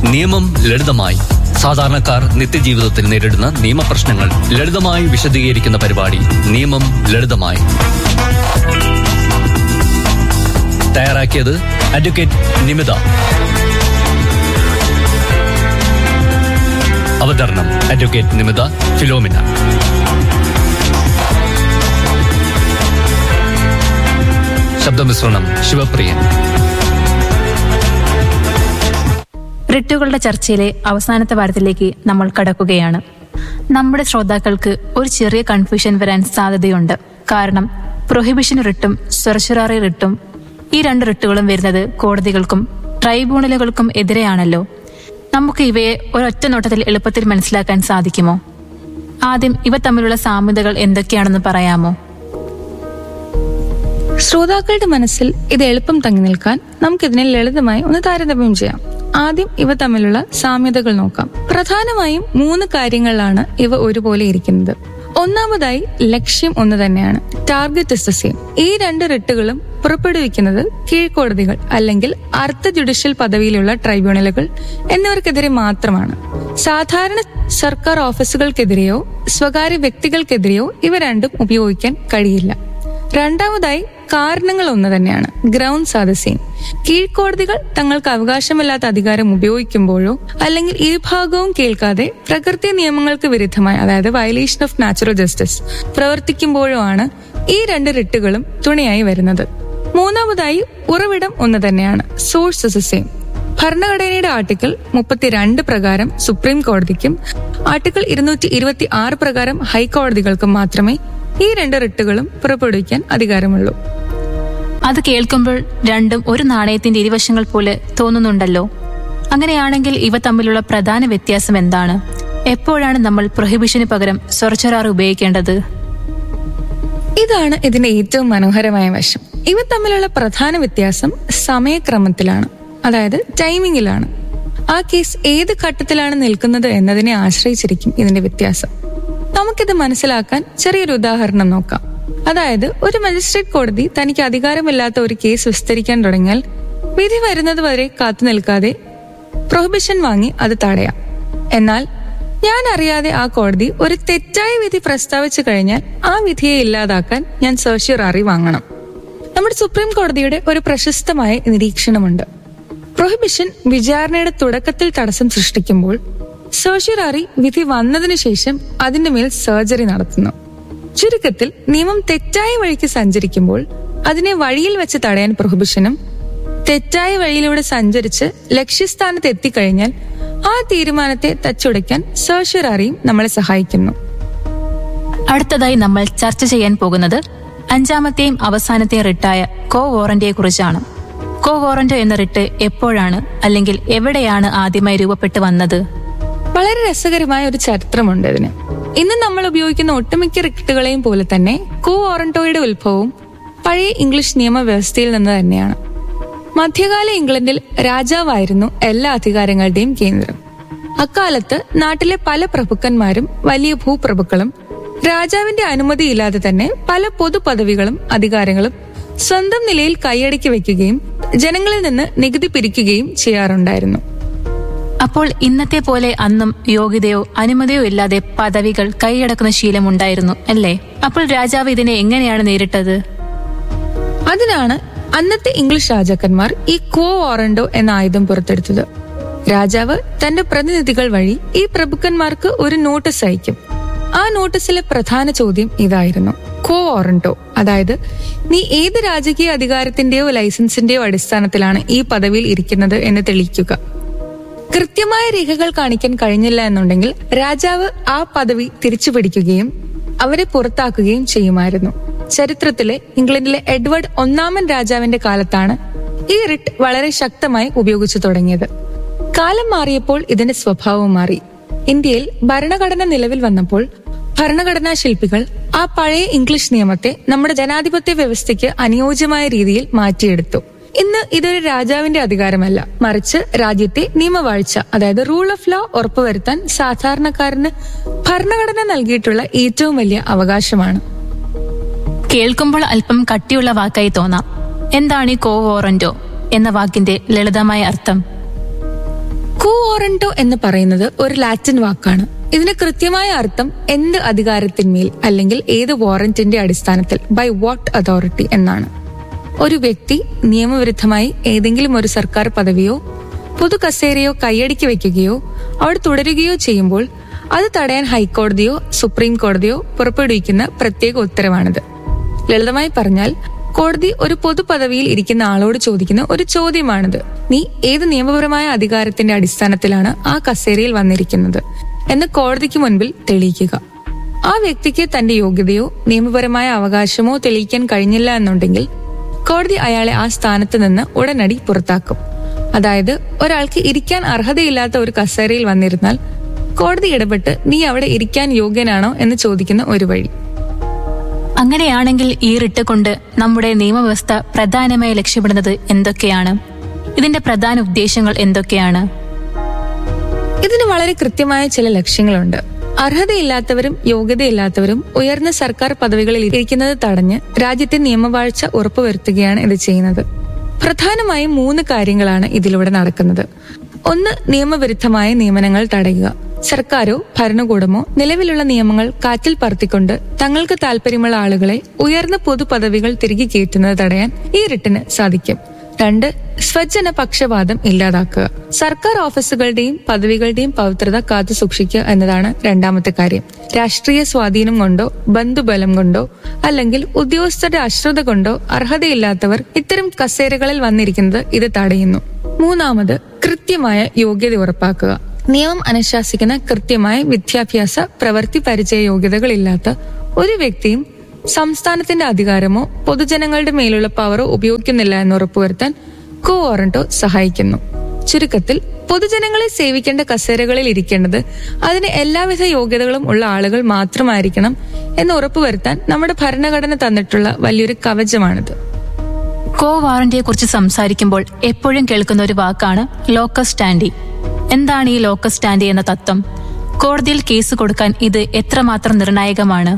നിയമം ലളിതമായി സാധാരണക്കാർ നിത്യജീവിതത്തിൽ നേരിടുന്ന നിയമപ്രശ്നങ്ങൾ ലളിതമായി വിശദീകരിക്കുന്ന പരിപാടി നിയമം ലളിതമായി തയ്യാറാക്കിയത് അഡ്വക്കേറ്റ് നിമിത അവതരണം അഡ്വക്കേറ്റ് നിമിത ഫിലോമിന ശബ്ദമിശ്രണം ശിവപ്രിയൻ റിട്ടുകളുടെ ചർച്ചയിലെ അവസാനത്തെ വാരത്തിലേക്ക് നമ്മൾ കടക്കുകയാണ് നമ്മുടെ ശ്രോതാക്കൾക്ക് ഒരു ചെറിയ കൺഫ്യൂഷൻ വരാൻ സാധ്യതയുണ്ട് കാരണം പ്രൊഹിബിഷൻ റിട്ടും സെർച്ചുറാറി റിട്ടും ഈ രണ്ട് റിട്ടുകളും വരുന്നത് കോടതികൾക്കും ട്രൈബ്യൂണലുകൾക്കും എതിരെയാണല്ലോ നമുക്ക് ഇവയെ ഒരൊറ്റ നോട്ടത്തിൽ എളുപ്പത്തിൽ മനസ്സിലാക്കാൻ സാധിക്കുമോ ആദ്യം ഇവ തമ്മിലുള്ള സാമ്യതകൾ എന്തൊക്കെയാണെന്ന് പറയാമോ ശ്രോതാക്കളുടെ മനസ്സിൽ ഇത് എളുപ്പം തങ്ങി നിൽക്കാൻ നമുക്കിതിനെ ലളിതമായി ഒന്ന് താരതമ്യം ചെയ്യാം ആദ്യം ഇവ തമ്മിലുള്ള സാമ്യതകൾ നോക്കാം പ്രധാനമായും മൂന്ന് കാര്യങ്ങളിലാണ് ഇവ ഒരുപോലെ ഇരിക്കുന്നത് ഒന്നാമതായി ലക്ഷ്യം ഒന്ന് തന്നെയാണ് ടാർഗറ്റ് ഇസ് ദ സെയിം ഈ രണ്ട് റിട്ടുകളും പുറപ്പെടുവിക്കുന്നത് കീഴ്ക്കോടതികൾ അല്ലെങ്കിൽ അർദ്ധ ജുഡീഷ്യൽ പദവിയിലുള്ള ട്രൈബ്യൂണലുകൾ എന്നിവർക്കെതിരെ മാത്രമാണ് സാധാരണ സർക്കാർ ഓഫീസുകൾക്കെതിരെയോ സ്വകാര്യ വ്യക്തികൾക്കെതിരെയോ ഇവ രണ്ടും ഉപയോഗിക്കാൻ കഴിയില്ല രണ്ടാമതായി കാരണങ്ങൾ ഒന്ന് തന്നെയാണ് ഗ്രൗണ്ട്സ് ആർ ദ സെയിം കീഴ്ക്കോടതികൾ തങ്ങൾക്ക് അവകാശമില്ലാത്ത അധികാരം ഉപയോഗിക്കുമ്പോഴോ അല്ലെങ്കിൽ ഇരുഭാഗവും കേൾക്കാതെ പ്രകൃതി നിയമങ്ങൾക്ക് വിരുദ്ധമായി അതായത് വയലേഷൻ ഓഫ് നാച്ചുറൽ ജസ്റ്റിസ് പ്രവർത്തിക്കുമ്പോഴോ ആണ് ഈ രണ്ട് റിട്ടുകളും തുണയായി വരുന്നത് മൂന്നാമതായി ഉറവിടം ഒന്ന് തന്നെയാണ് സോഴ്സ് ഇസ് സെയിം ഭരണഘടനയുടെ ആർട്ടിക്കിൾ മുപ്പത്തിരണ്ട് പ്രകാരം സുപ്രീം കോടതിക്കും ആർട്ടിക്കിൾ ഇരുന്നൂറ്റി ഇരുപത്തി ആറ് പ്രകാരം ഹൈക്കോടതികൾക്കും മാത്രമേ ഈ രണ്ട് റിട്ടുകളും പുറപ്പെടുവിക്കാൻ അധികാരമുള്ളൂ അത് കേൾക്കുമ്പോൾ രണ്ടും ഒരു നാണയത്തിന്റെ ഇരുവശങ്ങൾ പോലെ തോന്നുന്നുണ്ടല്ലോ അങ്ങനെയാണെങ്കിൽ ഇവ തമ്മിലുള്ള പ്രധാന വ്യത്യാസം എന്താണ് എപ്പോഴാണ് നമ്മൾ പ്രൊഹിബിഷന് പകരം സൊറച്ചറാർ ഉപയോഗിക്കേണ്ടത് ഇതാണ് ഇതിന്റെ ഏറ്റവും മനോഹരമായ വശം ഇവ തമ്മിലുള്ള പ്രധാന വ്യത്യാസം സമയക്രമത്തിലാണ് അതായത് ടൈമിങ്ങിലാണ് ആ കേസ് ഏത് ഘട്ടത്തിലാണ് നിൽക്കുന്നത് എന്നതിനെ ആശ്രയിച്ചിരിക്കും ഇതിന്റെ വ്യത്യാസം നമുക്കിത് മനസ്സിലാക്കാൻ ചെറിയൊരു ഉദാഹരണം നോക്കാം അതായത് ഒരു മജിസ്ട്രേറ്റ് കോടതി തനിക്ക് അധികാരമില്ലാത്ത ഒരു കേസ് വിസ്തരിക്കാൻ തുടങ്ങിയാൽ വിധി വരുന്നത് വരെ കാത്തു നിൽക്കാതെ പ്രൊഹിബിഷൻ വാങ്ങി അത് തടയാം എന്നാൽ ഞാൻ അറിയാതെ ആ കോടതി ഒരു തെറ്റായ വിധി പ്രസ്താവിച്ചു കഴിഞ്ഞാൽ ആ വിധിയെ ഇല്ലാതാക്കാൻ ഞാൻ സെർഷ്യറി വാങ്ങണം നമ്മുടെ സുപ്രീം കോടതിയുടെ ഒരു പ്രശസ്തമായ നിരീക്ഷണമുണ്ട് പ്രൊഹിബിഷൻ വിചാരണയുടെ തുടക്കത്തിൽ തടസ്സം സൃഷ്ടിക്കുമ്പോൾ സെർഷ്യറി വിധി വന്നതിനു ശേഷം അതിന്റെ മേൽ സർജറി നടത്തുന്നു ചുരുക്കത്തിൽ നിയമം തെറ്റായ വഴിക്ക് സഞ്ചരിക്കുമ്പോൾ അതിനെ വഴിയിൽ വെച്ച് തടയാൻ പ്രൊഹിബിഷനും തെറ്റായ വഴിയിലൂടെ സഞ്ചരിച്ച് ലക്ഷ്യസ്ഥാനത്ത് എത്തിക്കഴിഞ്ഞാൽ ആ തീരുമാനത്തെ തച്ചുടയ്ക്കാൻ സെർഷ്യറിയും നമ്മളെ സഹായിക്കുന്നു അടുത്തതായി നമ്മൾ ചർച്ച ചെയ്യാൻ പോകുന്നത് അഞ്ചാമത്തെയും അവസാനത്തെയും റിട്ടായ കോ വാറന്റിയെ കുറിച്ചാണ് കോ വാറന്റോ എന്ന റിട്ട് എപ്പോഴാണ് അല്ലെങ്കിൽ എവിടെയാണ് ആദ്യമായി രൂപപ്പെട്ട് വന്നത് വളരെ രസകരമായ ഒരു ചരിത്രമുണ്ട് ഇതിന് ഇന്ന് നമ്മൾ ഉപയോഗിക്കുന്ന ഒട്ടുമിക്ക റിട്ടുകളെയും പോലെ തന്നെ കോ വാറന്റോയുടെ ഉത്ഭവവും പഴയ ഇംഗ്ലീഷ് നിയമവ്യവസ്ഥയിൽ നിന്ന് തന്നെയാണ് മധ്യകാല ഇംഗ്ലണ്ടിൽ രാജാവായിരുന്നു എല്ലാ അധികാരങ്ങളുടെയും കേന്ദ്രം അക്കാലത്ത് നാട്ടിലെ പല പ്രഭുക്കന്മാരും വലിയ ഭൂപ്രഭുക്കളും രാജാവിന്റെ അനുമതിയില്ലാതെ തന്നെ പല പൊതുപദവികളും അധികാരങ്ങളും സ്വന്തം നിലയിൽ കൈയടക്കി വെക്കുകയും ജനങ്ങളിൽ നിന്ന് നികുതി പിരിക്കുകയും ചെയ്യാറുണ്ടായിരുന്നു അപ്പോൾ ഇന്നത്തെ പോലെ അന്നും യോഗ്യതയോ അനുമതിയോ ഇല്ലാതെ പദവികൾ കൈയടക്കുന്ന ശീലമുണ്ടായിരുന്നു അല്ലേ അപ്പോൾ രാജാവ് ഇതിനെ എങ്ങനെയാണ് നേരിട്ടത് അതിനാണ് അന്നത്തെ ഇംഗ്ലീഷ് രാജാക്കന്മാർ ഈ കോ വാറന്റോ എന്ന ആയുധം പുറത്തെടുത്തത് രാജാവ് തന്റെ പ്രതിനിധികൾ വഴി ഈ പ്രഭുക്കന്മാർക്ക് ഒരു നോട്ടീസ് അയക്കും ആ നോട്ടീസിലെ പ്രധാന ചോദ്യം ഇതായിരുന്നു കോ വാറന്റോ അതായത് നീ ഏത് രാജകീയ അധികാരത്തിന്റെയോ ലൈസൻസിന്റെയോ അടിസ്ഥാനത്തിലാണ് ഈ പദവിയിൽ ഇരിക്കുന്നത് എന്ന് തെളിയിക്കുക കൃത്യമായ രേഖകൾ കാണിക്കാൻ കഴിഞ്ഞില്ല എന്നുണ്ടെങ്കിൽ രാജാവ് ആ പദവി തിരിച്ചു പിടിക്കുകയും അവരെ പുറത്താക്കുകയും ചെയ്യുമായിരുന്നു ചരിത്രത്തിലെ ഇംഗ്ലണ്ടിലെ എഡ്വേർഡ് ഒന്നാമൻ രാജാവിന്റെ കാലത്താണ് ഈ റിട്ട് വളരെ ശക്തമായി ഉപയോഗിച്ചു തുടങ്ങിയത് കാലം മാറിയപ്പോൾ ഇതിന്റെ സ്വഭാവം മാറി ഇന്ത്യയിൽ ഭരണഘടന നിലവിൽ വന്നപ്പോൾ ഭരണഘടനാ ശില്പികൾ ആ പഴയ ഇംഗ്ലീഷ് നിയമത്തെ നമ്മുടെ ജനാധിപത്യ വ്യവസ്ഥയ്ക്ക് അനുയോജ്യമായ രീതിയിൽ മാറ്റിയെടുത്തു ഇന്ന് ഇതൊരു രാജാവിന്റെ അധികാരമല്ല മറിച്ച് രാജ്യത്തെ നിയമവാഴ്ച അതായത് റൂൾ ഓഫ് ലോ ഉറപ്പുവരുത്താൻ സാധാരണക്കാരന് ഭരണഘടന നൽകിയിട്ടുള്ള ഏറ്റവും വലിയ അവകാശമാണ് കേൾക്കുമ്പോൾ അല്പം കട്ടിയുള്ള വാക്കായി തോന്നാം എന്താണ് ഈ കോ വാറന്റോ എന്ന വാക്കിന്റെ ലളിതമായ അർത്ഥം കൂഓറന്റോ എന്ന് പറയുന്നത് ഒരു ലാറ്റിൻ വാക്കാണ് ഇതിന് കൃത്യമായ അർത്ഥം എന്ത് അധികാരത്തിന്മേൽ അല്ലെങ്കിൽ ഏത് വാറന്റിന്റെ അടിസ്ഥാനത്തിൽ ബൈ വാട്ട് അതോറിറ്റി എന്നാണ് ഒരു വ്യക്തി നിയമവിരുദ്ധമായി ഏതെങ്കിലും ഒരു സർക്കാർ പദവിയോ പൊതു കസേരയോ കൈയടിക്ക് വെക്കുകയോ അവിടെ തുടരുകയോ ചെയ്യുമ്പോൾ അത് തടയാൻ ഹൈക്കോടതിയോ സുപ്രീം കോടതിയോ പുറപ്പെടുവിക്കുന്ന പ്രത്യേക ഉത്തരവാണിത് ലളിതമായി പറഞ്ഞാൽ കോടതി ഒരു പൊതു പദവിയിൽ ഇരിക്കുന്ന ആളോട് ചോദിക്കുന്ന ഒരു ചോദ്യമാണിത് നീ ഏത് നിയമപരമായ അധികാരത്തിന്റെ അടിസ്ഥാനത്തിലാണ് ആ കസേരയിൽ വന്നിരിക്കുന്നത് എന്ന് കോടതിക്ക് മുൻപിൽ തെളിയിക്കുക ആ വ്യക്തിക്ക് തന്റെ യോഗ്യതയോ നിയമപരമായ അവകാശമോ തെളിയിക്കാൻ കഴിഞ്ഞില്ല എന്നുണ്ടെങ്കിൽ കോടതി അയാളെ ആ സ്ഥാനത്ത് നിന്ന് ഉടനടി പുറത്താക്കും അതായത് ഒരാൾക്ക് ഇരിക്കാൻ അർഹതയില്ലാത്ത ഒരു കസേരയിൽ വന്നിരുന്നാൽ കോടതി ഇടപെട്ട് നീ അവിടെ ഇരിക്കാൻ യോഗ്യനാണോ എന്ന് ചോദിക്കുന്ന ഒരു വഴി അങ്ങനെയാണെങ്കിൽ ഈ റിട്ട് കൊണ്ട് നമ്മുടെ നിയമവ്യവസ്ഥ പ്രധാനമായി ലക്ഷ്യമിടുന്നത് എന്തൊക്കെയാണ് ഇതിന്റെ പ്രധാന ഉദ്ദേശങ്ങൾ എന്തൊക്കെയാണ് ഇതിന് വളരെ കൃത്യമായ ചില ലക്ഷ്യങ്ങളുണ്ട് അർഹതയില്ലാത്തവരും യോഗ്യതയില്ലാത്തവരും ഉയർന്ന സർക്കാർ പദവികളിൽ ഇരിക്കുന്നത് തടഞ്ഞ് രാജ്യത്തെ നിയമവാഴ്ച ഉറപ്പുവരുത്തുകയാണ് ഇത് ചെയ്യുന്നത് പ്രധാനമായും മൂന്ന് കാര്യങ്ങളാണ് ഇതിലൂടെ നടക്കുന്നത് ഒന്ന് നിയമവിരുദ്ധമായ നിയമനങ്ങൾ തടയുക സർക്കാരോ ഭരണകൂടമോ നിലവിലുള്ള നിയമങ്ങൾ കാറ്റിൽ പറത്തിക്കൊണ്ട് തങ്ങൾക്ക് താല്പര്യമുള്ള ആളുകളെ ഉയർന്ന പൊതുപദവികൾ തിരികെ കയറ്റുന്നത് തടയാൻ ഈ റിട്ടിന് സാധിക്കും രണ്ട് സ്വജന പക്ഷപാതം ഇല്ലാതാക്കുക സർക്കാർ ഓഫീസുകളുടെയും പദവികളുടെയും പവിത്രത കാത്തു സൂക്ഷിക്കുക എന്നതാണ് രണ്ടാമത്തെ കാര്യം രാഷ്ട്രീയ സ്വാധീനം കൊണ്ടോ ബന്ധുബലം കൊണ്ടോ അല്ലെങ്കിൽ ഉദ്യോഗസ്ഥരുടെ അശ്രദ്ധ കൊണ്ടോ അർഹതയില്ലാത്തവർ ഇത്തരം കസേരകളിൽ വന്നിരിക്കുന്നത് ഇത് തടയുന്നു മൂന്നാമത് കൃത്യമായ യോഗ്യത ഉറപ്പാക്കുക നിയമം അനുശാസിക്കുന്ന കൃത്യമായ വിദ്യാഭ്യാസ പ്രവൃത്തി പരിചയ യോഗ്യതകളില്ലാത്ത ഒരു വ്യക്തിയും സംസ്ഥാനത്തിന്റെ അധികാരമോ പൊതുജനങ്ങളുടെ മേലുള്ള പവറോ ഉപയോഗിക്കുന്നില്ല എന്ന് ഉറപ്പുവരുത്താൻ കോ വാറന്റോ സഹായിക്കുന്നു ചുരുക്കത്തിൽ പൊതുജനങ്ങളെ സേവിക്കേണ്ട കസേരകളിൽ ഇരിക്കേണ്ടത് അതിന് എല്ലാവിധ യോഗ്യതകളും ഉള്ള ആളുകൾ മാത്രമായിരിക്കണം എന്ന് ഉറപ്പുവരുത്താൻ നമ്മുടെ ഭരണഘടന തന്നിട്ടുള്ള വലിയൊരു കവചമാണിത് കോ വാറന്റിയെ കുറിച്ച് സംസാരിക്കുമ്പോൾ എപ്പോഴും കേൾക്കുന്ന ഒരു വാക്കാണ് ലോക്കസ് സ്റ്റാൻഡി എന്താണ് ഈ ലോക്കസ് സ്റ്റാൻഡി എന്ന തത്വം കോടതിയിൽ കേസ് കൊടുക്കാൻ ഇത് എത്രമാത്രം നിർണായകമാണ്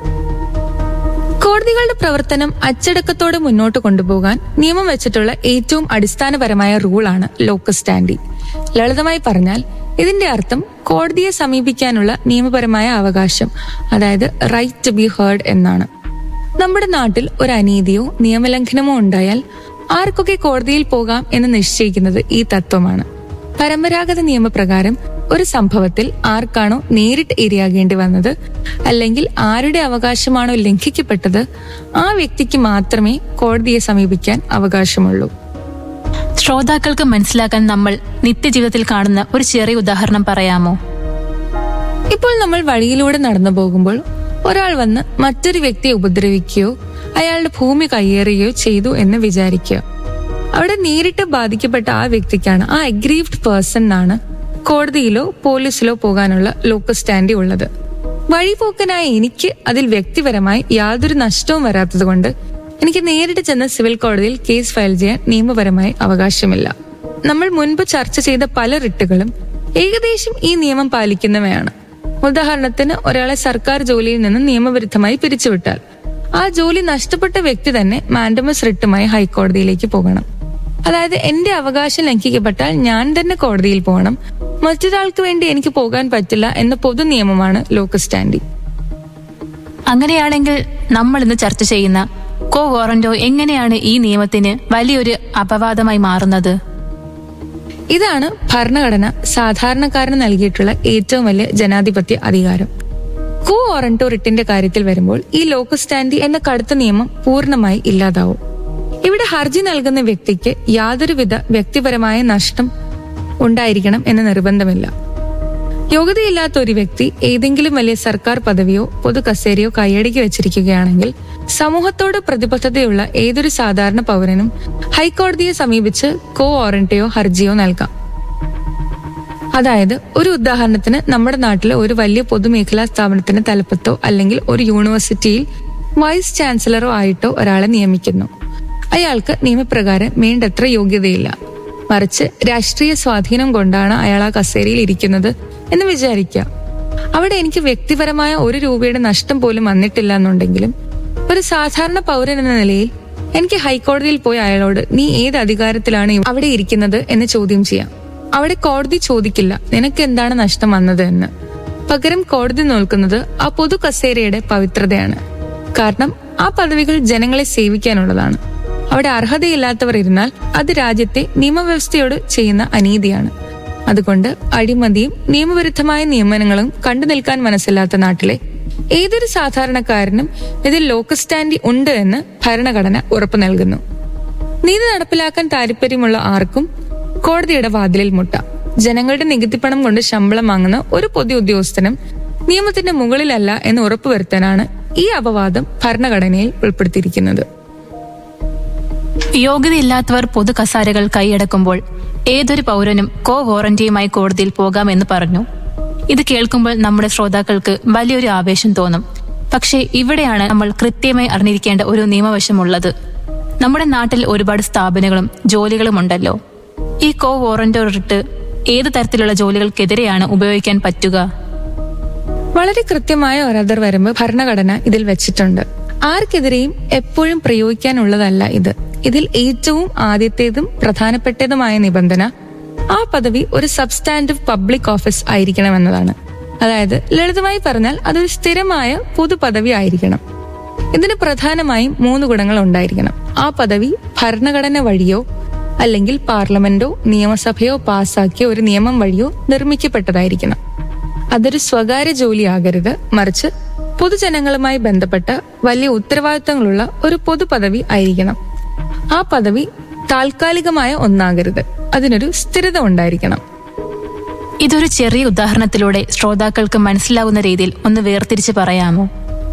കോടതികളുടെ പ്രവർത്തനം അച്ചടക്കത്തോടെ മുന്നോട്ട് കൊണ്ടുപോകാൻ നിയമം വെച്ചിട്ടുള്ള ഏറ്റവും അടിസ്ഥാനപരമായ റൂളാണ് ലോക്കസ് സ്റ്റാൻഡി ലളിതമായി പറഞ്ഞാൽ ഇതിന്റെ അർത്ഥം കോടതിയെ സമീപിക്കാനുള്ള നിയമപരമായ അവകാശം അതായത് റൈറ്റ് ടു ബി ഹേർഡ് എന്നാണ് നമ്മുടെ നാട്ടിൽ ഒരു അനീതിയോ നിയമലംഘനമോ ഉണ്ടായാൽ ആർക്കൊക്കെ കോടതിയിൽ പോകാം എന്ന് നിശ്ചയിക്കുന്നത് ഈ തത്വമാണ് പരമ്പരാഗത നിയമപ്രകാരം ഒരു സംഭവത്തിൽ ആർക്കാണോ നേരിട്ട് ഇരയാകേണ്ടി വന്നത് അല്ലെങ്കിൽ ആരുടെ അവകാശമാണോ ലംഘിക്കപ്പെട്ടത് ആ വ്യക്തിക്ക് മാത്രമേ കോടതിയെ സമീപിക്കാൻ അവകാശമുള്ളൂ ശ്രോതാക്കൾക്ക് മനസ്സിലാക്കാൻ നമ്മൾ നിത്യജീവിതത്തിൽ കാണുന്ന ഒരു ചെറിയ ഉദാഹരണം പറയാമോ ഇപ്പോൾ നമ്മൾ വഴിയിലൂടെ നടന്നു പോകുമ്പോൾ ഒരാൾ വന്ന് മറ്റൊരു വ്യക്തിയെ ഉപദ്രവിക്കുകയോ അയാളുടെ ഭൂമി കയ്യേറുകയോ ചെയ്തു എന്ന് വിചാരിക്കുക അവിടെ നേരിട്ട് ബാധിക്കപ്പെട്ട ആ വ്യക്തിക്കാണ് ആ അഗ്രീവ്ഡ് പേഴ്സൺ ആണ് കോടതിയിലോ പോലീസിലോ പോകാനുള്ള ലോക്കൽ സ്റ്റാൻഡി ഉള്ളത് വഴിപോക്കനായ എനിക്ക് അതിൽ വ്യക്തിപരമായി യാതൊരു നഷ്ടവും വരാത്തതുകൊണ്ട് എനിക്ക് നേരിട്ട് ചെന്ന് സിവിൽ കോടതിയിൽ കേസ് ഫയൽ ചെയ്യാൻ നിയമപരമായി അവകാശമില്ല നമ്മൾ മുൻപ് ചർച്ച ചെയ്ത പല റിട്ടുകളും ഏകദേശം ഈ നിയമം പാലിക്കുന്നവയാണ് ഉദാഹരണത്തിന് ഒരാളെ സർക്കാർ ജോലിയിൽ നിന്ന് നിയമവിരുദ്ധമായി പിരിച്ചുവിട്ടാൽ ആ ജോലി നഷ്ടപ്പെട്ട വ്യക്തി തന്നെ മാൻഡമസ് റിട്ടുമായി ഹൈക്കോടതിയിലേക്ക് പോകണം അതായത് എന്റെ അവകാശം ലംഘിക്കപ്പെട്ടാൽ ഞാൻ തന്നെ കോടതിയിൽ പോകണം മറ്റൊരാൾക്ക് വേണ്ടി എനിക്ക് പോകാൻ പറ്റില്ല എന്ന പൊതു നിയമമാണ് ലോക്കസ് സ്റ്റാൻഡി അങ്ങനെയാണെങ്കിൽ നമ്മൾ ഇന്ന് ചർച്ച ചെയ്യുന്ന കോ വാറന്റോ എങ്ങനെയാണ് ഈ നിയമത്തിന് വലിയൊരു അപവാദമായി മാറുന്നത് ഇതാണ് ഭരണഘടന സാധാരണക്കാരന് നൽകിയിട്ടുള്ള ഏറ്റവും വലിയ ജനാധിപത്യ അധികാരം കോ ഓറന്റോ റിട്ടിന്റെ കാര്യത്തിൽ വരുമ്പോൾ ഈ ലോക്കസ് സ്റ്റാൻഡി എന്ന കടുത്ത നിയമം പൂർണ്ണമായി ഇല്ലാതാവും ഇവിടെ ഹർജി നൽകുന്ന വ്യക്തിക്ക് യാതൊരുവിധ വ്യക്തിപരമായ നഷ്ടം ഉണ്ടായിരിക്കണം എന്ന് നിർബന്ധമില്ല യോഗ്യതയില്ലാത്ത ഒരു വ്യക്തി ഏതെങ്കിലും വലിയ സർക്കാർ പദവിയോ പൊതു കസേരയോ കൈയടക്കി വെച്ചിരിക്കുകയാണെങ്കിൽ സമൂഹത്തോട് പ്രതിബദ്ധതയുള്ള ഏതൊരു സാധാരണ പൗരനും ഹൈക്കോടതിയെ സമീപിച്ച് കോ വാറന്റിയോ ഹർജിയോ നൽകാം അതായത് ഒരു ഉദാഹരണത്തിന് നമ്മുടെ നാട്ടിലെ ഒരു വലിയ പൊതുമേഖലാ സ്ഥാപനത്തിന്റെ തലപ്പത്തോ അല്ലെങ്കിൽ ഒരു യൂണിവേഴ്സിറ്റിയിൽ വൈസ് ചാൻസലറോ ആയിട്ടോ ഒരാളെ നിയമിക്കുന്നു അയാൾക്ക് നിയമപ്രകാരം വേണ്ടത്ര യോഗ്യതയില്ല മറിച്ച് രാഷ്ട്രീയ സ്വാധീനം കൊണ്ടാണ് അയാൾ ആ കസേരയിൽ ഇരിക്കുന്നത് എന്ന് വിചാരിക്കുക അവിടെ എനിക്ക് വ്യക്തിപരമായ ഒരു രൂപയുടെ നഷ്ടം പോലും വന്നിട്ടില്ല എന്നുണ്ടെങ്കിലും ഒരു സാധാരണ പൗരൻ എന്ന നിലയിൽ എനിക്ക് ഹൈക്കോടതിയിൽ പോയി അയാളോട് നീ ഏത് അധികാരത്തിലാണ് അവിടെ ഇരിക്കുന്നത് എന്ന് ചോദ്യം ചെയ്യാം അവിടെ കോടതി ചോദിക്കില്ല നിനക്ക് എന്താണ് നഷ്ടം വന്നത് എന്ന് പകരം കോടതി നോൽക്കുന്നത് ആ പൊതു കസേരയുടെ പവിത്രതയാണ് കാരണം ആ പദവികൾ ജനങ്ങളെ സേവിക്കാനുള്ളതാണ് അവിടെ അർഹതയില്ലാത്തവർ ഇരുന്നാൽ അത് രാജ്യത്തെ നിയമവ്യവസ്ഥയോട് ചെയ്യുന്ന അനീതിയാണ് അതുകൊണ്ട് അഴിമതിയും നിയമവിരുദ്ധമായ നിയമനങ്ങളും കണ്ടു നിൽക്കാൻ മനസ്സില്ലാത്ത നാട്ടിലെ ഏതൊരു സാധാരണക്കാരനും ഇതിൽ ലോക്കസ്റ്റാൻഡി ഉണ്ട് എന്ന് ഭരണഘടന ഉറപ്പു നൽകുന്നു നീതി നടപ്പിലാക്കാൻ താല്പര്യമുള്ള ആർക്കും കോടതിയുടെ വാതിലിൽ മുട്ടാം ജനങ്ങളുടെ നികുതിപ്പണം കൊണ്ട് ശമ്പളം വാങ്ങുന്ന ഒരു പൊതു ഉദ്യോഗസ്ഥനും നിയമത്തിന്റെ മുകളിലല്ല എന്ന് ഉറപ്പുവരുത്താനാണ് ഈ അപവാദം ഭരണഘടനയിൽ ഉൾപ്പെടുത്തിയിരിക്കുന്നത് യോഗ്യതയില്ലാത്തവർ പൊതു കസാരകൾ കൈയടക്കുമ്പോൾ ഏതൊരു പൗരനും കോ വാറന്റിയുമായി കോടതിയിൽ പോകാമെന്ന് പറഞ്ഞു ഇത് കേൾക്കുമ്പോൾ നമ്മുടെ ശ്രോതാക്കൾക്ക് വലിയൊരു ആവേശം തോന്നും പക്ഷേ ഇവിടെയാണ് നമ്മൾ കൃത്യമായി അറിഞ്ഞിരിക്കേണ്ട ഒരു നിയമവശമുള്ളത് നമ്മുടെ നാട്ടിൽ ഒരുപാട് സ്ഥാപനങ്ങളും ജോലികളും ഉണ്ടല്ലോ ഈ കോ വാറന്റോ റിട്ട് ഏത് തരത്തിലുള്ള ജോലികൾക്കെതിരെയാണ് ഉപയോഗിക്കാൻ പറ്റുക വളരെ കൃത്യമായ ഒരു അതിർവരമ്പ് ഭരണഘടന ഇതിൽ വെച്ചിട്ടുണ്ട് ആർക്കെതിരെയും എപ്പോഴും പ്രയോഗിക്കാനുള്ളതല്ല ഇത് ഇതിൽ ഏറ്റവും ആദ്യത്തേതും പ്രധാനപ്പെട്ടതുമായ നിബന്ധന ആ പദവി ഒരു സബ്സ്റ്റാൻഡീവ് പബ്ലിക് ഓഫീസ് ആയിരിക്കണമെന്നതാണ് അതായത് ലളിതമായി പറഞ്ഞാൽ അതൊരു സ്ഥിരമായ പൊതു പദവി ആയിരിക്കണം ഇതിന് പ്രധാനമായും മൂന്ന് ഗുണങ്ങൾ ഉണ്ടായിരിക്കണം ആ പദവി ഭരണഘടന വഴിയോ അല്ലെങ്കിൽ പാർലമെന്റോ നിയമസഭയോ പാസാക്കിയ ഒരു നിയമം വഴിയോ നിർമ്മിക്കപ്പെട്ടതായിരിക്കണം അതൊരു സ്വകാര്യ ജോലിയാകരുത് മറിച്ച് പൊതുജനങ്ങളുമായി ബന്ധപ്പെട്ട വലിയ ഉത്തരവാദിത്തങ്ങളുള്ള ഒരു പൊതു പദവി ആയിരിക്കണം ആ പദവി താൽക്കാലികമായ ഒന്നാകരുത് അതിനൊരു സ്ഥിരത ഉണ്ടായിരിക്കണം ഇതൊരു ചെറിയ ഉദാഹരണത്തിലൂടെ ശ്രോതാക്കൾക്ക് മനസ്സിലാവുന്ന രീതിയിൽ ഒന്ന് വേർതിരിച്ച് പറയാമോ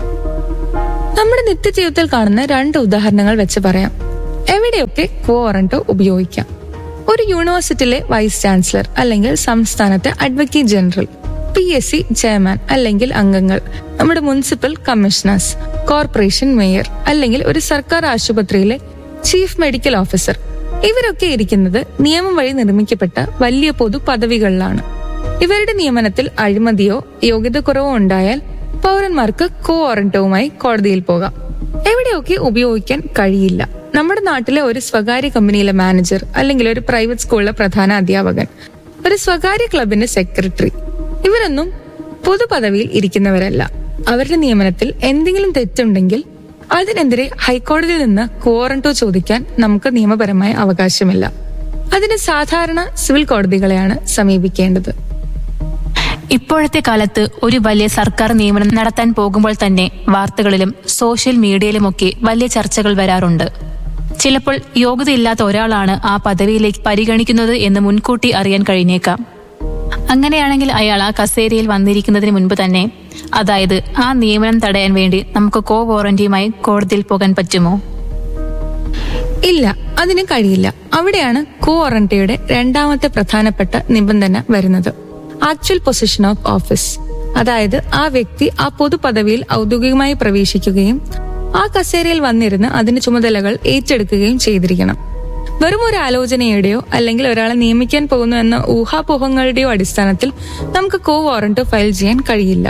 നമ്മുടെ നിത്യജീവിതത്തിൽ കാണുന്ന രണ്ട് ഉദാഹരണങ്ങൾ വെച്ച് പറയാം എവിടെയൊക്കെ കോറന്റോ ഉപയോഗിക്കാം ഒരു യൂണിവേഴ്സിറ്റിയിലെ വൈസ് ചാൻസലർ അല്ലെങ്കിൽ സംസ്ഥാനത്തെ advocate general P S C chairman അല്ലെങ്കിൽ അംഗങ്ങൾ നമ്മുടെ മുനിസിപ്പൽ കമ്മീഷണേഴ്സ് കോർപ്പറേഷൻ മേയർ അല്ലെങ്കിൽ ഒരു സർക്കാർ ആശുപത്രിയിലെ ചീഫ് മെഡിക്കൽ ഓഫീസർ ഇവരൊക്കെ ഇരിക്കുന്നത് നിയമം വഴി നിർമ്മിക്കപ്പെട്ട വലിയ പൊതു പദവികളിലാണ് ഇവരുടെ നിയമനത്തിൽ അഴിമതിയോ യോഗ്യത കുറവോ ഉണ്ടായാൽ പൗരന്മാർക്ക് കോ വാറന്റവുമായി കോടതിയിൽ പോകാം എവിടെയൊക്കെ ഉപയോഗിക്കാൻ കഴിയില്ല നമ്മുടെ നാട്ടിലെ ഒരു സ്വകാര്യ കമ്പനിയിലെ മാനേജർ അല്ലെങ്കിൽ ഒരു പ്രൈവറ്റ് സ്കൂളിലെ പ്രധാന അധ്യാപകൻ ഒരു സ്വകാര്യ ക്ലബിന്റെ സെക്രട്ടറി ഇവരൊന്നും പൊതുപദവിയിൽ ഇരിക്കുന്നവരല്ല അവരുടെ നിയമനത്തിൽ എന്തെങ്കിലും തെറ്റുണ്ടെങ്കിൽ അതിനെതിരെ ഹൈക്കോടതിയിൽ നിന്ന് ക്വാറന്റോ ചോദിക്കാൻ നമുക്ക് നിയമപരമായ അവകാശമില്ല അതിന് സാധാരണ സിവിൽ കോടതികളെയാണ് സമീപിക്കേണ്ടത് ഇപ്പോഴത്തെ കാലത്ത് ഒരു വലിയ സർക്കാർ നിയമനം നടത്താൻ പോകുമ്പോൾ തന്നെ വാർത്തകളിലും സോഷ്യൽ മീഡിയയിലുമൊക്കെ വലിയ ചർച്ചകൾ വരാറുണ്ട് ചിലപ്പോൾ യോഗ്യതയില്ലാത്ത ഒരാളാണ് ആ പദവിയിലേക്ക് പരിഗണിക്കുന്നത് എന്ന് മുൻകൂട്ടി അറിയാൻ കഴിഞ്ഞേക്കാം അങ്ങനെയാണെങ്കിൽ അയാൾ ആ കസേരയിൽ വന്നിരിക്കുന്നതിന് മുൻപ് തന്നെ അതായത് ആ നിയമനം തടയാൻ വേണ്ടി നമുക്ക് കോ വാറന്റിയുമായി കോടതിയിൽ പോകാൻ പറ്റുമോ ഇല്ല അതിന് കഴിയില്ല അവിടെയാണ് കോ വാറന്റിയുടെ രണ്ടാമത്തെ പ്രധാനപ്പെട്ട നിബന്ധന വരുന്നത് ആക്ച്വൽ പൊസിഷൻ ഓഫ് ഓഫീസ് അതായത് ആ വ്യക്തി ആ പൊതു പദവിയിൽ ഔദ്യോഗികമായി പ്രവേശിക്കുകയും ആ കസേരയിൽ വന്നിരുന്ന് അതിന്റെ ചുമതലകൾ ഏറ്റെടുക്കുകയും ചെയ്തിരിക്കണം വെറും ഒരു ആലോചനയുടെയോ അല്ലെങ്കിൽ ഒരാളെ നിയമിക്കാൻ പോകുന്നു എന്ന ഊഹാപോഹങ്ങളുടെയോ അടിസ്ഥാനത്തിൽ നമുക്ക് കോ വാറന്റ് ഫയൽ ചെയ്യാൻ കഴിയില്ല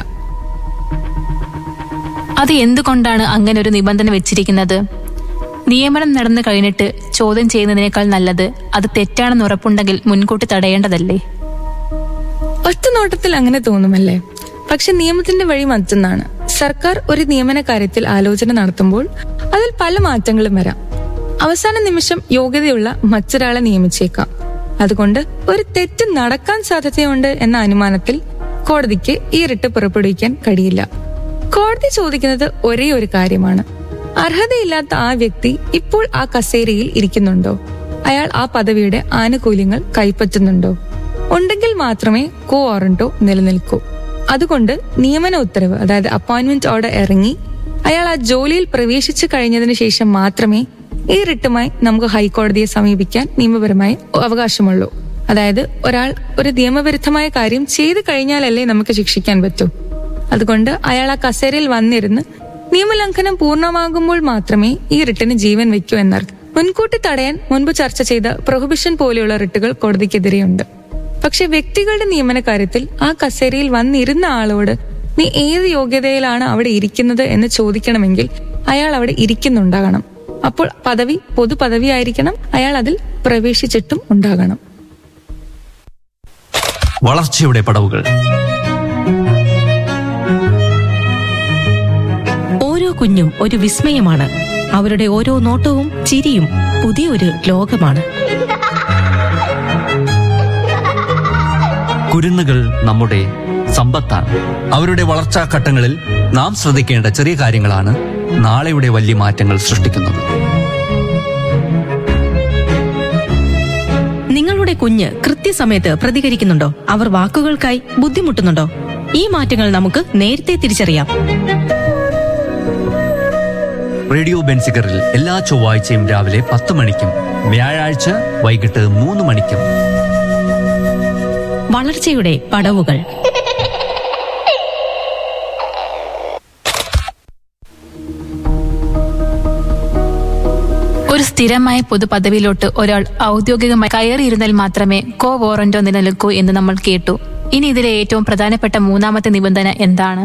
അത് എന്തുകൊണ്ടാണ് അങ്ങനെ ഒരു നിബന്ധന വെച്ചിരിക്കുന്നത് നിയമനം നടന്നു കഴിഞ്ഞിട്ട് ചോദ്യം ചെയ്യുന്നതിനേക്കാൾ നല്ലത് അത് തെറ്റാണെന്ന് ഉറപ്പുണ്ടെങ്കിൽ മുൻകൂട്ടി തടയേണ്ടതല്ലേ ഒറ്റ നോട്ടത്തിൽ അങ്ങനെ തോന്നുമല്ലേ പക്ഷെ നിയമത്തിന്റെ വഴി മറ്റൊന്നാണ് സർക്കാർ ഒരു നിയമന കാര്യത്തിൽ ആലോചന നടത്തുമ്പോൾ അതിൽ പല മാറ്റങ്ങളും വരാം അവസാന നിമിഷം യോഗ്യതയുള്ള മറ്റൊരാളെ നിയമിച്ചേക്കാം അതുകൊണ്ട് ഒരു തെറ്റ് നടക്കാൻ സാധ്യതയുണ്ട് എന്ന അനുമാനത്തിൽ കോടതിക്ക് ഈ റിട്ട് പുറപ്പെടുവിക്കാൻ കഴിയില്ല കോടതി ചോദിക്കുന്നത് ഒരേ ഒരു കാര്യമാണ് അർഹതയില്ലാത്ത ആ വ്യക്തി ഇപ്പോൾ ആ കസേരയിൽ ഇരിക്കുന്നുണ്ടോ അയാൾ ആ പദവിയുടെ ആനുകൂല്യങ്ങൾ കൈപ്പറ്റുന്നുണ്ടോ ഉണ്ടെങ്കിൽ മാത്രമേ കോ വാറന്റോ നിലനിൽക്കൂ അതുകൊണ്ട് നിയമന ഉത്തരവ് അതായത് അപ്പോയിന്റ്മെന്റ് ഓർഡർ ഇറങ്ങി അയാൾ ആ ജോലിയിൽ പ്രവേശിച്ചു കഴിഞ്ഞതിന് ശേഷം മാത്രമേ ഈ റിട്ടുമായി നമുക്ക് ഹൈക്കോടതിയെ സമീപിക്കാൻ നിയമപരമായി അവകാശമുള്ളൂ അതായത് ഒരാൾ ഒരു നിയമവിരുദ്ധമായ കാര്യം ചെയ്തു കഴിഞ്ഞാലല്ലേ നമുക്ക് ശിക്ഷിക്കാൻ പറ്റൂ അതുകൊണ്ട് അയാൾ ആ കസേരയിൽ വന്നിരുന്ന് നിയമലംഘനം പൂർണ്ണമാകുമ്പോൾ മാത്രമേ ഈ റിട്ടിന് ജീവൻ വെക്കൂ എന്നർത്ഥം മുൻകൂട്ടി തടയാൻ മുൻപ് ചർച്ച ചെയ്ത പ്രൊഹിബിഷൻ പോലെയുള്ള റിട്ടുകൾ കോടതിക്കെതിരെയുണ്ട് പക്ഷെ വ്യക്തികളുടെ നിയമന കാര്യത്തിൽ ആ കസേരയിൽ വന്നിരുന്ന ആളോട് നീ ഏത് യോഗ്യതയിലാണ് അവിടെ ഇരിക്കുന്നത് എന്ന് ചോദിക്കണമെങ്കിൽ അയാൾ അവിടെ ഇരിക്കുന്നുണ്ടാകണം അപ്പോൾ പദവി പൊതു പദവി ആയിരിക്കണം അയാൾ അതിൽ പ്രവേശിച്ചിട്ടും ഉണ്ടാകണം വളർച്ചയുടെ പടവുകൾ ഓരോ കുഞ്ഞും ഒരു വിസ്മയമാണ് അവരുടെ ഓരോ നോട്ടവും ചിരിയും പുതിയൊരു ലോകമാണ് കുരുന്നുകൾ നമ്മുടെ സമ്പത്താണ് അവരുടെ വളർച്ചാ ഘട്ടങ്ങളിൽ നാം ശ്രദ്ധിക്കേണ്ട ചെറിയ കാര്യങ്ങളാണ് നാളെയുടെ വലിയ മാറ്റങ്ങൾ സൃഷ്ടിക്കുന്നത് നിങ്ങളുടെ കുഞ്ഞ് കൃത്യസമയത്ത് പ്രതികരിക്കുന്നുണ്ടോ അവർ വാക്കുകൾക്കായി ബുദ്ധിമുട്ടുന്നുണ്ടോ ഈ മാറ്റങ്ങൾ നമുക്ക് നേരത്തെ തിരിച്ചറിയാം റേഡിയോ ബെൻസിഗറിൽ എല്ലാ ചൊവ്വാഴ്ചയും രാവിലെ പത്ത് മണിക്കും വ്യാഴാഴ്ച വൈകിട്ട് മൂന്ന് മണിക്കും വളർച്ചയുടെ പടവുകൾ ഒരു സ്ഥിരമായ പൊതുപദവിയിലോട്ട് ഒരാൾ ഔദ്യോഗികമായി കയറിയിരുന്നാൽ മാത്രമേ കോ വോറന്റോ നിലനിൽക്കൂ എന്ന് നമ്മൾ കേട്ടു ഇനി ഇതിലെ ഏറ്റവും പ്രധാനപ്പെട്ട മൂന്നാമത്തെ നിബന്ധന എന്താണ്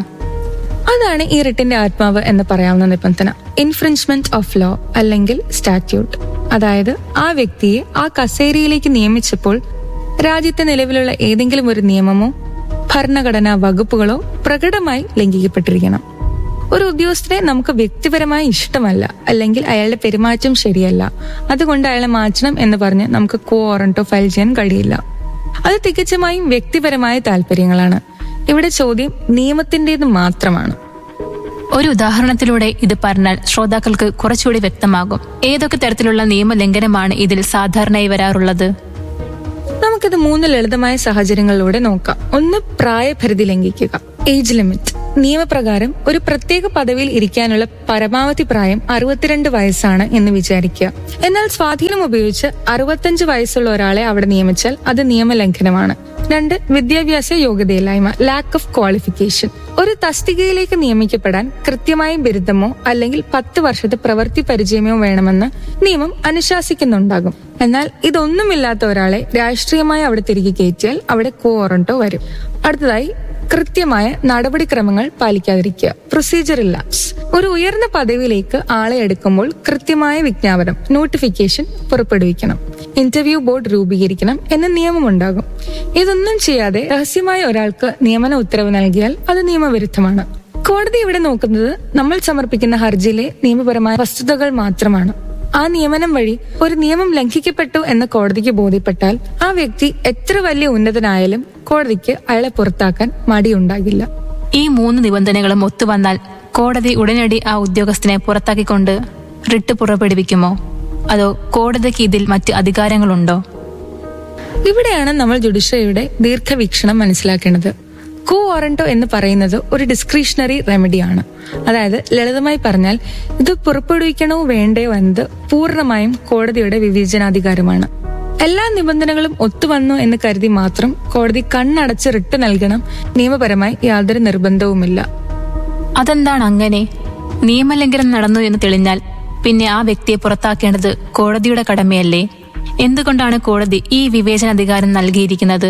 അതാണ് ഈ റിട്ടിന്റെ ആത്മാവ് എന്ന് പറയാവുന്ന നിബന്ധന ഇൻഫ്രിഞ്ച്മെന്റ് ഓഫ് ലോ അല്ലെങ്കിൽ സ്റ്റാറ്റ്യൂട്ട് അതായത് ആ വ്യക്തിയെ ആ കസേരയിലേക്ക് നിയമിച്ചപ്പോൾ രാജ്യത്തെ നിലവിലുള്ള ഏതെങ്കിലും ഒരു നിയമമോ ഭരണഘടനാ വകുപ്പുകളോ പ്രകടമായി ലംഘിക്കപ്പെട്ടിരിക്കണം ഒരു ഉദ്യോഗസ്ഥനെ നമുക്ക് വ്യക്തിപരമായി ഇഷ്ടമല്ല അല്ലെങ്കിൽ അയാളുടെ പെരുമാറ്റം ശരിയല്ല അതുകൊണ്ട് അയാളെ മാറ്റണം എന്ന് പറഞ്ഞ് നമുക്ക് കോ വാറന്റോ ഫയൽ ചെയ്യാൻ കഴിയില്ല അത് തികച്ചുമായും വ്യക്തിപരമായ താല്പര്യങ്ങളാണ് ഇവിടെ ചോദ്യം നിയമത്തിന്റേത് മാത്രമാണ് ഒരു ഉദാഹരണത്തിലൂടെ ഇത് പറഞ്ഞാൽ ശ്രോതാക്കൾക്ക് കുറച്ചുകൂടി വ്യക്തമാകും ഏതൊക്കെ തരത്തിലുള്ള നിയമലംഘനമാണ് ഇതിൽ സാധാരണയായി വരാറുള്ളത് നമുക്കിത് മൂന്ന് ലളിതമായ സാഹചര്യങ്ങളിലൂടെ നോക്കാം ഒന്ന് പ്രായപരിധി ലംഘിക്കുക ഏജ് ലിമിറ്റ് നിയമപ്രകാരം ഒരു പ്രത്യേക പദവിയിൽ ഇരിക്കാനുള്ള പരമാവധി പ്രായം അറുപത്തിരണ്ട് വയസ്സാണ് എന്ന് വിചാരിക്കുക എന്നാൽ സ്വാധീനം ഉപയോഗിച്ച് അറുപത്തഞ്ച് വയസ്സുള്ള ഒരാളെ അവിടെ നിയമിച്ചാൽ അത് നിയമലംഘനമാണ് രണ്ട് വിദ്യാഭ്യാസ യോഗ്യതയില്ലായ്മ ലാക്ക് ഓഫ് ക്വാളിഫിക്കേഷൻ ഒരു തസ്തികയിലേക്ക് നിയമിക്കപ്പെടാൻ കൃത്യമായ ബിരുദമോ അല്ലെങ്കിൽ പത്ത് വർഷത്തെ പ്രവൃത്തി പരിചയമോ വേണമെന്ന് നിയമം അനുശാസിക്കുന്നുണ്ടാകും എന്നാൽ ഇതൊന്നുമില്ലാത്ത ഒരാളെ രാഷ്ട്രീയമായി അവിടെ തിരികെ കയറ്റിയാൽ അവിടെ കോറന്റോ വരും അടുത്തതായി കൃത്യമായ നടപടിക്രമങ്ങൾ പാലിക്കാതിരിക്കുക പ്രൊസീജിയർ ലാപ്സ് ഒരു ഉയർന്ന പദവിയിലേക്ക് ആളെ എടുക്കുമ്പോൾ കൃത്യമായ വിജ്ഞാപനം നോട്ടിഫിക്കേഷൻ പുറപ്പെടുവിക്കണം ഇന്റർവ്യൂ ബോർഡ് രൂപീകരിക്കണം എന്ന നിയമമുണ്ടാകും ഇതൊന്നും ചെയ്യാതെ രഹസ്യമായ ഒരാൾക്ക് നിയമന ഉത്തരവ് നൽകിയാൽ അത് നിയമവിരുദ്ധമാണ് കോടതി ഇവിടെ നോക്കുന്നത് നമ്മൾ സമർപ്പിക്കുന്ന ഹർജിയിലെ നിയമപരമായ വസ്തുതകൾ മാത്രമാണ് ആ നിയമനം വഴി ഒരു നിയമം ലംഘിക്കപ്പെട്ടു എന്ന് കോടതിക്ക് ബോധ്യപ്പെട്ടാൽ ആ വ്യക്തി എത്ര വലിയ ഉന്നതനായാലും കോടതിക്ക് അയാളെ പുറത്താക്കാൻ മടിയുണ്ടാകില്ല ഈ മൂന്ന് നിബന്ധനകളും ഒത്തുവന്നാൽ കോടതി ഉടനടി ആ ഉദ്യോഗസ്ഥനെ പുറത്താക്കിക്കൊണ്ട് റിട്ട് പുറപ്പെടുവിക്കുമോ അതോ കോടതിക്ക് ഇതിൽ മറ്റ് അധികാരങ്ങളുണ്ടോ ഇവിടെയാണ് നമ്മൾ ജുഡീഷ്യറിയുടെ ദീർഘവീക്ഷണം മനസ്സിലാക്കേണ്ടത് കോ വാറന്റോ എന്ന് പറയുന്നത് ഒരു ഡിസ്ക്രിഷണറി റെമഡിയാണ് അതായത് ലളിതമായി പറഞ്ഞാൽ ഇത് പുറപ്പെടുവിക്കണോ വേണ്ടയോ എന്നത് പൂർണ്ണമായും കോടതിയുടെ വിവേചനാധികാരമാണ് എല്ലാ നിബന്ധനകളും ഒത്തുവന്നു എന്ന് കരുതി മാത്രം കോടതി കണ്ണടച്ച് റിട്ട് നൽകണം നിയമപരമായി യാതൊരു നിർബന്ധവുമില്ല അതെന്താണ് അങ്ങനെ നിയമലംഘനം നടന്നു എന്ന് തെളിഞ്ഞാൽ പിന്നെ ആ വ്യക്തിയെ പുറത്താക്കേണ്ടത് കോടതിയുടെ കടമയല്ലേ എന്തുകൊണ്ടാണ് കോടതി ഈ വിവേചനാധികാരം നൽകിയിരിക്കുന്നത്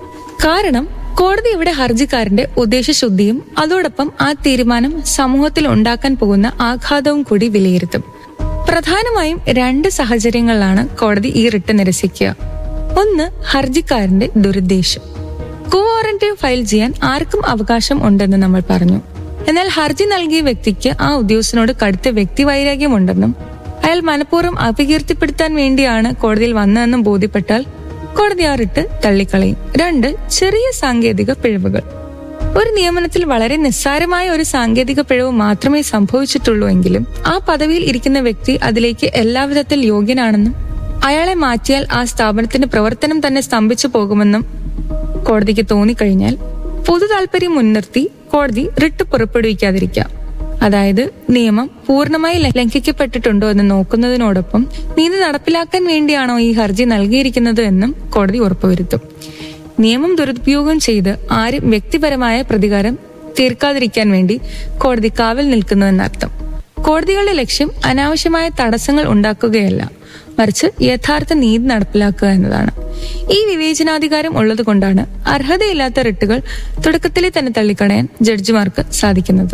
കാരണം കോടതി ഇവിടെ ഹർജിക്കാരന്റെ ഉദ്ദേശശുദ്ധിയും അതോടൊപ്പം ആ തീരുമാനം സമൂഹത്തിൽ ഉണ്ടാക്കാൻ പോകുന്ന ആഘാതവും കൂടി വിലയിരുത്തും പ്രധാനമായും രണ്ട് സാഹചര്യങ്ങളിലാണ് കോടതി ഈ റിട്ട് നിരസിക്കുക ഒന്ന് ഹർജിക്കാരന്റെ ദുരുദ്ദേശം കോ വാറന്റി ഫയൽ ചെയ്യാൻ ആർക്കും അവകാശം ഉണ്ടെന്ന് നമ്മൾ പറഞ്ഞു എന്നാൽ ഹർജി നൽകിയ വ്യക്തിക്ക് ആ ഉദ്യോഗസ്ഥനോട് കടുത്ത വ്യക്തിവൈരാഗ്യമുണ്ടെന്നും അയാൾ മനഃപൂർവ്വം അപകീർത്തിപ്പെടുത്താൻ വേണ്ടിയാണ് കോടതിയിൽ വന്നതെന്നും ബോധ്യപ്പെട്ടാൽ കോടതി ആ റിട്ട് തള്ളിക്കളയും രണ്ട് ചെറിയ സാങ്കേതിക പിഴവുകൾ ഒരു നിയമനത്തിൽ വളരെ നിസ്സാരമായ ഒരു സാങ്കേതിക പിഴവ് മാത്രമേ സംഭവിച്ചിട്ടുള്ളൂ എങ്കിലും ആ പദവിയിൽ ഇരിക്കുന്ന വ്യക്തി അതിലേക്ക് എല്ലാവിധത്തിൽ യോഗ്യനാണെന്നും അയാളെ മാറ്റിയാൽ ആ സ്ഥാപനത്തിന്റെ പ്രവർത്തനം തന്നെ സ്തംഭിച്ചു പോകുമെന്നും കോടതിക്ക് തോന്നിക്കഴിഞ്ഞാൽ പൊതു താല്പര്യം മുൻനിർത്തി കോടതി റിട്ട് പുറപ്പെടുവിക്കാതിരിക്കാം അതായത് നിയമം പൂർണ്ണമായി ല- ലംഘിക്കപ്പെട്ടിട്ടുണ്ടോ എന്ന് നോക്കുന്നതിനോടൊപ്പം നീതി നടപ്പിലാക്കാൻ വേണ്ടിയാണോ ഈ ഹർജി നൽകിയിരിക്കുന്നത് എന്നും കോടതി ഉറപ്പുവരുത്തും നിയമം ദുരുപയോഗം ചെയ്ത് ആരും വ്യക്തിപരമായ പ്രതികാരം തീർക്കാതിരിക്കാൻ വേണ്ടി കോടതി കാവൽ നിൽക്കുന്നു എന്നർത്ഥം കോടതികളുടെ ലക്ഷ്യം അനാവശ്യമായ തടസ്സങ്ങൾ ഉണ്ടാക്കുകയല്ല മറിച്ച് യഥാർത്ഥ നീതി നടപ്പിലാക്കുക എന്നതാണ് ഈ വിവേചനാധികാരം ഉള്ളതുകൊണ്ടാണ് അർഹതയില്ലാത്ത റിട്ടുകൾ തുടക്കത്തിലെ തന്നെ തള്ളിക്കളയാൻ ജഡ്ജിമാർക്ക് സാധിക്കുന്നത്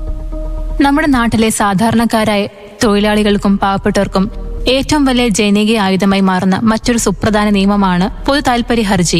നമ്മുടെ നാട്ടിലെ സാധാരണക്കാരായ തൊഴിലാളികൾക്കും പാവപ്പെട്ടവർക്കും ഏറ്റവും വലിയ ജനകീയ ആയുധമായി മാറുന്ന മറ്റൊരു സുപ്രധാന നിയമമാണ് പൊതു താൽപര്യ ഹർജി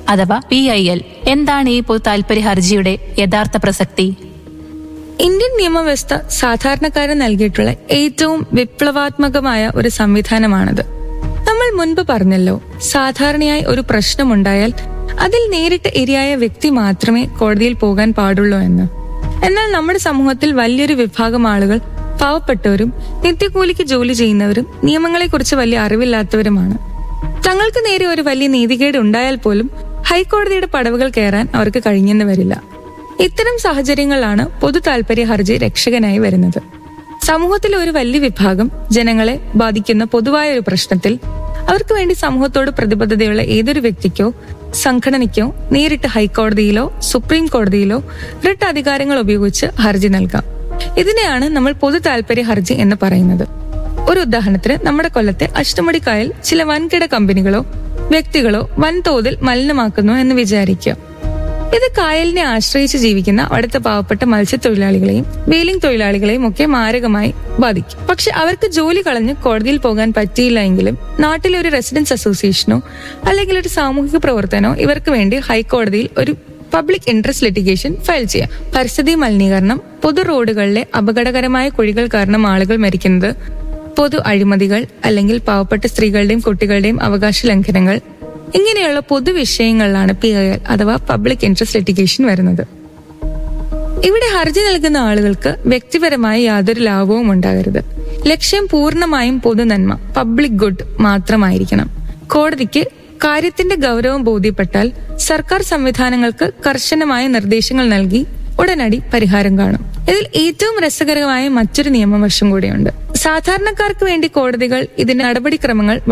അഥവാ പി ഐ എൽ എന്താണ് ഈ പൊതു താൽപര്യ ഹർജിയുടെ യഥാർത്ഥ പ്രസക്തി ഇന്ത്യൻ നിയമവ്യവസ്ഥ സാധാരണക്കാരൻ നൽകിയിട്ടുള്ള ഏറ്റവും വിപ്ലവാത്മകമായ ഒരു സംവിധാനമാണത് നമ്മൾ മുൻപ് പറഞ്ഞല്ലോ സാധാരണയായി ഒരു പ്രശ്നമുണ്ടായാൽ അതിൽ നേരിട്ട് ഇരയായ വ്യക്തി മാത്രമേ കോടതിയിൽ പോകാൻ പാടുള്ളൂ എന്ന് എന്നാൽ നമ്മുടെ സമൂഹത്തിൽ വലിയൊരു വിഭാഗം ആളുകൾ പാവപ്പെട്ടവരും നിത്യകൂലിക്ക് ജോലി ചെയ്യുന്നവരും നിയമങ്ങളെക്കുറിച്ച് വലിയ അറിവില്ലാത്തവരുമാണ് തങ്ങൾക്ക് നേരെ ഒരു വലിയ നീതികേട് ഉണ്ടായാൽ പോലും ഹൈക്കോടതിയുടെ പടവുകൾ കയറാൻ അവർക്ക് കഴിഞ്ഞെന്ന് വരില്ല ഇത്തരം സാഹചര്യങ്ങളിലാണ് പൊതു താൽപര്യ ഹർജി രക്ഷകനായി വരുന്നത് സമൂഹത്തിലെ ഒരു വലിയ വിഭാഗം ജനങ്ങളെ ബാധിക്കുന്ന പൊതുവായ ഒരു പ്രശ്നത്തിൽ അവർക്ക് വേണ്ടി സമൂഹത്തോട് പ്രതിബദ്ധതയുള്ള ഏതൊരു വ്യക്തിക്കോ സംഘടനയ്ക്കോ നേരിട്ട് ഹൈക്കോടതിയിലോ സുപ്രീം കോടതിയിലോ റിട്ട് അധികാരങ്ങൾ ഉപയോഗിച്ച് ഹർജി നൽകാം ഇതിനെയാണ് നമ്മൾ പൊതു താൽപര്യ ഹർജി എന്ന് പറയുന്നത് ഒരു ഉദാഹരണത്തിന് നമ്മുടെ കൊല്ലത്തെ അഷ്ടമുടിക്കായൽ ചില വൻകിട കമ്പനികളോ വ്യക്തികളോ വൻതോതിൽ മലിനമാക്കുന്നു എന്ന് വിചാരിക്കുക ഇത് കായലിനെ ആശ്രയിച്ച് ജീവിക്കുന്ന അവിടുത്തെ പാവപ്പെട്ട മത്സ്യത്തൊഴിലാളികളെയും വെയിലിംഗ് തൊഴിലാളികളെയും ഒക്കെ മാരകമായി ബാധിക്കും പക്ഷെ അവർക്ക് ജോലി കളഞ്ഞ് കോടതിയിൽ പോകാൻ പറ്റിയില്ല എങ്കിലും നാട്ടിലെ ഒരു റെസിഡൻസ് അസോസിയേഷനോ അല്ലെങ്കിൽ ഒരു സാമൂഹിക പ്രവർത്തനോ ഇവർക്ക് വേണ്ടി ഹൈക്കോടതിയിൽ ഒരു പബ്ലിക് ഇൻട്രസ്റ്റ് ലിറ്റിഗേഷൻ ഫയൽ ചെയ്യാം പരിസ്ഥിതി മലിനീകരണം പൊതു റോഡുകളിലെ അപകടകരമായ കുഴികൾ കാരണം ആളുകൾ മരിക്കുന്നത് പൊതു അഴിമതികൾ അല്ലെങ്കിൽ പാവപ്പെട്ട സ്ത്രീകളുടെയും കുട്ടികളുടെയും അവകാശ ലംഘനങ്ങൾ ഇങ്ങനെയുള്ള പൊതുവിഷയങ്ങളിലാണ് പി ഐ എൽ അഥവാ പബ്ലിക് ഇൻട്രസ്റ്റ് ലിറ്റിഗേഷൻ വരുന്നത് ഇവിടെ ഹർജി നൽകുന്ന ആളുകൾക്ക് വ്യക്തിപരമായ യാതൊരു ലാഭവും ഉണ്ടാകരുത് ലക്ഷ്യം പൂർണ്ണമായും പൊതുനന്മ പബ്ലിക് ഗുഡ് മാത്രമായിരിക്കണം കോടതിക്ക് കാര്യത്തിന്റെ ഗൗരവം ബോധ്യപ്പെട്ടാൽ സർക്കാർ സംവിധാനങ്ങൾക്ക് കർശനമായ നിർദ്ദേശങ്ങൾ നൽകി ഉടനടി പരിഹാരം കാണും ഇതിൽ ഏറ്റവും രസകരമായ മറ്റൊരു നിയമവശം കൂടിയുണ്ട് സാധാരണക്കാർക്ക് വേണ്ടി കോടതികൾ ഇതിന്റെ നടപടിക്രമങ്ങൾ